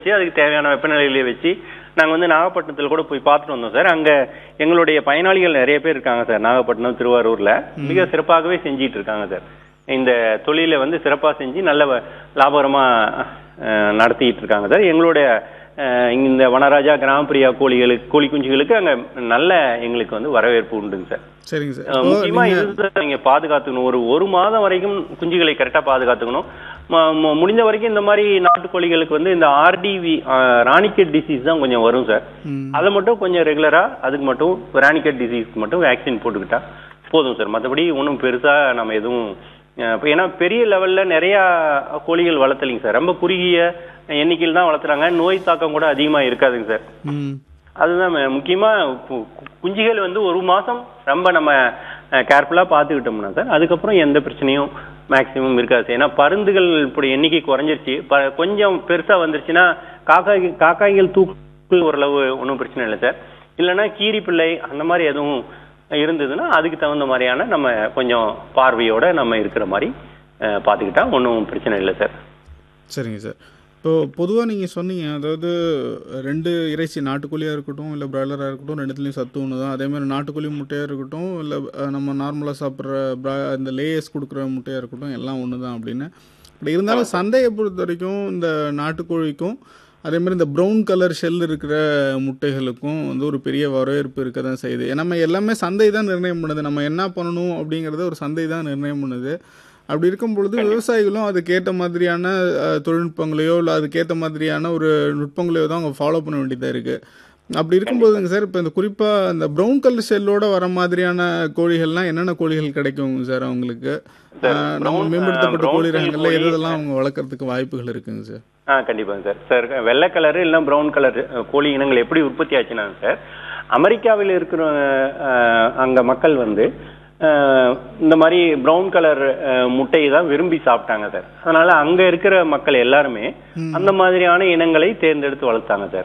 வச்சு அதுக்கு தேவையான வெப்பநிலையில வச்சு நாங்கள் வந்து நாகப்பட்டினத்தில் கூட போய் பார்த்துட்டு வந்தோம் சார் அங்கே எங்களுடைய பயனாளிகள் நிறைய பேர் இருக்காங்க சார் நாகப்பட்டினம் திருவாரூரில் மிக சிறப்பாகவே செஞ்சிட்டு இருக்காங்க சார் இந்த தொழிலை வந்து சிறப்பாக செஞ்சு நல்ல வ- லாபகரமா அஹ், நடத்திட்டு இருக்காங்க சார் எங்களுடைய அஹ், இந்த வனராஜா கிராமப்பிரியா கோழிகளுக்கு கோழி குஞ்சுகளுக்கு அங்கே நல்ல எங்களுக்கு வந்து வரவேற்பு உண்டுங்க சார் சரிங்க சார் அஹ் இப்போ முக்கியமா நீங்க இதுதான் நீங்க பாதுகாத்துக்கணும் ஒரு ஒரு மாதம் வரைக்கும் குஞ்சுகளை கரெக்டா பாதுகாத்துக்கணும் ம- ம- முடிஞ்ச வரைக்கும் இந்த மாதிரி நாட்டுக்கோழிகளுக்கு வந்து இந்த ஆர்டிவி ராணிக்கெட் டிசீஸ் தான் கொஞ்சம் வரும் சார் ம். அதை மட்டும் கொஞ்சம் ரெகுலரா அதுக்கு மட்டும் ராணிக்கெட் டிசீஸ்க்கு மட்டும் வேக்சின் போட்டுக்கிட்டா போதும் சார் மற்றபடி ஒன்றும் பெருசா நம்ம எதுவும் அஹ், இப்ப ஏன்னா பெரிய லெவல்ல நிறைய கோழிகள் வளர்த்தலைங்க சார் ரொம்ப குறுகிய எண்ணிக்கையில் தான் வளர்த்துறாங்க நோய் தாக்கம் கூட அதிகமா இருக்காதுங்க சார் ம் அதுதான் மே- முக்கியமா கு- கு- குஞ்சுகள் வந்து ஒரு மாசம் ரொம்ப நம்ம கேர்ஃபுல்லா பாத்துக்கிட்டோம்னா சார் அதுக்கப்புறம் எந்த பிரச்சனையும் மேக்சிமம் இருக்காது சார். ஏன்னா பருந்துகள் இப்படி எண்ணிக்கை குறைஞ்சிருச்சு ப- கொஞ்சம் பெருசா வந்துருச்சுன்னா காக்காய் காக்காய்கள் தூக்கு ஓரளவு ஒன்றும் பிரச்சனை இல்லை சார் இல்லைன்னா கீரி பிள்ளை அந்த மாதிரி எதுவும் இருந்ததுன்னா அதுக்கு தகுந்த மாதிரியான நம்ம கொஞ்சம் பார்வையோட நம்ம இருக்கிற மாதிரி அஹ், பாத்துக்கிட்டா ஒன்றும் பிரச்சனை இல்லை சார் சரிங்க சார் இப்போ பொதுவாக நீங்கள் சொன்னீங்க அதாவது ரெண்டு இறைச்சி நாட்டுக்கோழியாக இருக்கட்டும் இல்லை பிராய்லராக இருக்கட்டும் ரெண்டுத்துலேயும் சத்து ஒன்று தான் அதேமாதிரி நாட்டுக்கோழி முட்டையாக இருக்கட்டும் இல்லை நம்ம நார்மலாக சாப்பிட்ற பிரா இந்த லேயர்ஸ் கொடுக்குற முட்டையாக இருக்கட்டும் எல்லாம் ஒன்று தான் அப்படின்னு இப்படி இருந்தாலும் சந்தையை பொறுத்த வரைக்கும் இந்த நாட்டுக்கோழிக்கும் அதேமாதிரி இந்த ப்ரௌன் கலர் ஷெல் இருக்கிற முட்டைகளுக்கும் வந்து ஒரு பெரிய வரவேற்பு இருக்க தான் செய்யுது ஏன்னா நம்ம எல்லாமே சந்தை தான் நிர்ணயம் பண்ணுது நம்ம என்ன பண்ணணும் அப்படிங்கிறத ஒரு சந்தை தான் நிர்ணயம் பண்ணுது அப்படி இருக்கும் பொழுது விவசாயிகளும் அதுக்கேற்ற மாதிரியான அஹ், தொழில்நுட்பங்களையோ இல்லை அதுக்கேற்ற மாதிரியான ஒரு நுட்பங்களையோ தான் அவங்க ஃபாலோ பண்ண வேண்டியதாக இருக்குது அப்படி இருக்கும்போதுங்க சார் இப்போ இந்த குறிப்பாக இந்த ப்ரௌன் கலர் ஷெல்லோட வர மாதிரியான கோழிகள்லாம் என்னென்ன கோழிகள் கிடைக்கும் சார் அவங்களுக்கு Sir, அஹ், நம்ம brown- மேம்படுத்தப்பட்ட brown கோழி shell ரகங்களில் கோழி- எதெல்லாம் அவங்க வளர்க்குறதுக்கு வாய்ப்புகள் இருக்குங்க சார் ஆ கண்டிப்பாங்க சார் சார் வெள்ளை கலர் இல்லைன்னா ப்ரௌன் கலர் கோழி இனங்கள் எப்படி உற்பத்தி ஆச்சுனாங்க சார் அமெரிக்காவில் இருக்கிற அஹ், அங்க மக்கள் வந்து அஹ், இந்த மாதிரி ப்ரௌன் கலர் முட்டையை தான் விரும்பி சாப்பிட்டாங்க சார் அதனால அங்க இருக்கிற மக்கள் எல்லாருமே அந்த மாதிரியான இனங்களை தேர்ந்தெடுத்து வளர்த்தாங்க சார்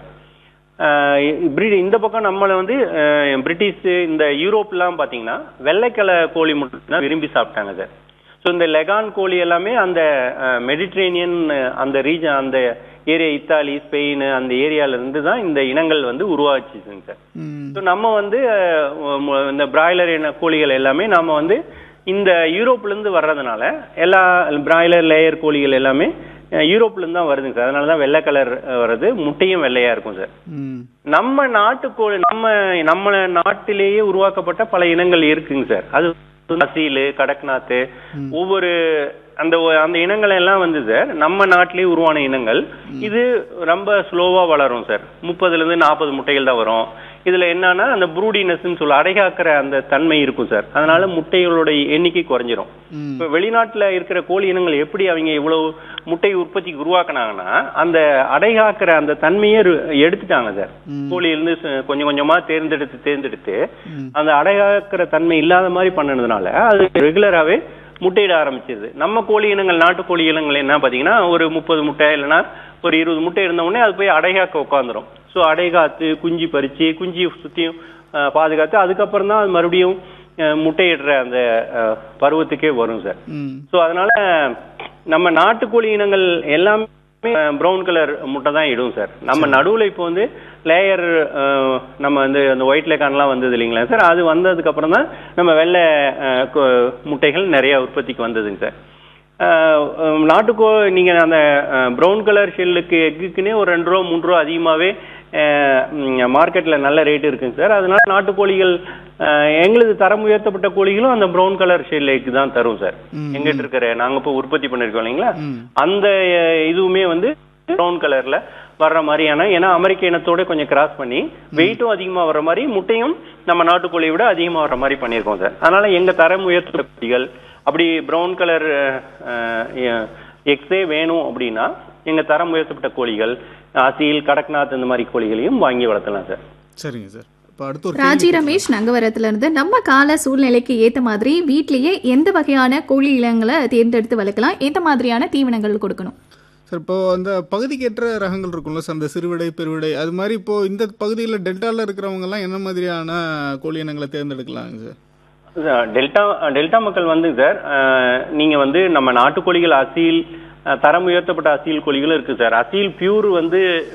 அஹ், இப்படி இந்த பக்கம் நம்மள வந்து அஹ், பிரிட்டிஷ் இந்த யூரோப்லாம் பாத்தீங்கன்னா வெள்ளைக்கலை கோழி முட்டை தான் விரும்பி சாப்பிட்டாங்க சார் ஸோ இந்த லெகான் கோழி எல்லாமே அந்த மெடிட்ரேனியன் அந்த ரீஜன் அந்த ஏரியா இத்தாலி ஸ்பெயின் அந்த ஏரியால இருந்து தான் இந்த இனங்கள் வந்து உருவாச்சுங்க சார் ம் ஸோ நம்ம வந்து அஹ், ம- இந்த பிராய்லர் இன கோழிகள் எல்லாமே நாம வந்து இந்த யூரோப்ல இருந்து வர்றதுனால எல்லா பிராய்லர் லேயர் கோழிகள் எல்லாமே அஹ், யூரோப்ல இருந்து தான் வருதுங்க சார் அதனால தான் வெள்ளை கலர் வருது முட்டையும் வெள்ளையா இருக்கும் சார் ம் நம்ம நாட்டுக்கோழி நம்ம நம்ம நாட்டிலேயே உருவாக்கப்பட்ட பல இனங்கள் இருக்குங்க சார் அது அசீலு கடக்நாத்து ஒவ்வொரு அந்த ஒ- அந்த இனங்கள் எல்லாம் வந்து சார் நம்ம நாட்டிலேயே உருவான இனங்கள் இது ரொம்ப ஸ்லோவா வளரும் சார் முப்பதுல இருந்து நாற்பது முட்டைகள் தான் வரும் இதுல என்னன்னா அந்த ப்ரூடினஸ்ன்னு சொல்ல அடைகாக்கிற அந்த தன்மை இருக்கும் சார் அதனால முட்டைகளோட எண்ணிக்கை குறைஞ்சிரும் ம் இப்ப வெளிநாட்டுல இருக்கிற கோழி இனங்கள் எப்படி அவங்க இவ்வளவு முட்டை உற்பத்திக்கு உருவாக்குனாங்கன்னா அந்த அடைகாக்கிற அந்த தன்மையை ரு- எடுத்துட்டாங்க சார் கோழியிலிருந்து ச- கொஞ்சம் கொஞ்சமா தேர்ந்தெடுத்து தேர்ந்தெடுத்து அந்த அடைகாக்கிற தன்மை இல்லாத மாதிரி பண்ணதுனால அது ரெகுலராகவே முட்டையிட ஆரம்பிச்சிருது நம்ம கோழி இனங்கள் நாட்டு கோழி இனங்கள் என்ன பாத்தீங்கன்னா ஒரு முப்பது முட்டை இல்லைன்னா ஒரு இருபது முட்டை இருந்த உடனே அது போய் அடைகாக்க உட்காந்துரும் ஸோ அடைகாத்து குஞ்சு பறிச்சு குஞ்சு சுத்தியும் அஹ், பாதுகாத்து அதுக்கப்புறம் தான் அது மறுபடியும் அஹ், முட்டையிடுற அந்த அஹ், பருவத்துக்கே வரும் சார் ம் ஸோ அதனால நம்ம நாட்டுக்கோழி இனங்கள் எல்லாமே ப்ரௌன் கலர் முட்டை தான் இடும் சார் நம்ம நடுவுல இப்போ வந்து லேயர் நம்ம வந்து அந்த ஒயிட் லேக்கான்லாம் வந்தது இல்லைங்களா சார் அது வந்ததுக்கு அப்புறம் தான் நம்ம வெள்ளை அஹ், கொ- முட்டைகள் நிறைய உற்பத்திக்கு வந்ததுங்க சார் அஹ், அஹ், நாட்டுக்கோ நீங்க அந்த ப்ரௌன் கலர் ஷெல்லுக்கு எக்குக்குன்னே ஒரு ரெண்டு ரூபா மூணு ரூபா அதிகமாவே மார்க்கெட்ல நல்ல ரேட் இருக்குங்க சார் அதனால நாட்டுக்கோழிகள் அஹ், எங்களுது தரம் உயர்த்தப்பட்ட கோழிகளும் அந்த ப்ரௌன் கலர் ஷெல் எக் தான் தரும் சார் எங்கிட்ட இருக்கிற நாங்க இப்போ உற்பத்தி பண்ணிருக்கோம் இல்லைங்களா ம் அந்த அஹ், இதுவுமே வந்து ப்ரௌன் கலர்ல வர்ற மாதிரியான ஏன்னா அமெரிக்க இனத்தோட கொஞ்சம் கிராஸ் பண்ணி வெயிட்டும் அதிகமா வர்ற மாதிரி முட்டையும் நம்ம நாட்டுக்கோழியை விட அதிகமா வர்ற மாதிரி பண்ணியிருக்கோம் சார் அதனால எங்க தரம் உயர்த்துற குட்டிகள் அப்படி ப்ரௌன் கலர் எக்ஸே வேணும் அப்படின்னா எங்க தரம் உயர்த்தப்பட்ட கோழிகள் அசீல் கடக்நாத் இந்த மாதிரி கோழிகளையும் வாங்கி வளர்த்தலாம் சார் சரிங்க சார் இப்போ அடுத்து ஒரு ராஜி ரமேஷ் நங்கவரத்துல இருந்து நம்ம கால சூழ்நிலைக்கு ஏத்த மாதிரி வீட்லயே எந்த வகையான கோழி இனங்களை தேர்ந்தெடுத்து வளர்க்கலாம் எந்த மாதிரியான தீவனங்கள் கொடுக்கணும் சார் இப்போ அந்த பகுதிக்கேற்ற ரகங்கள் இருக்கும்ல சார் அந்த சிறுவிடை பெருவிடை அது மாதிரி இப்போ இந்த பகுதியில் டெல்டாவில் இருக்கிறவங்கலாம் என்ன மாதிரியான கோழி இனங்களை தேர்ந்தெடுக்கலாங்க சார் சார், டெல்டா டெல்டா மக்கள் வந்து சார் அஹ், நீங்க வந்து நம்ம நாட்டுக்கோழிகள் அசீல் அஹ், தரம் உயர்த்தப்பட்ட அசீல் கோழிகளும் இருக்கு சார் அசீல் பியூர் வந்து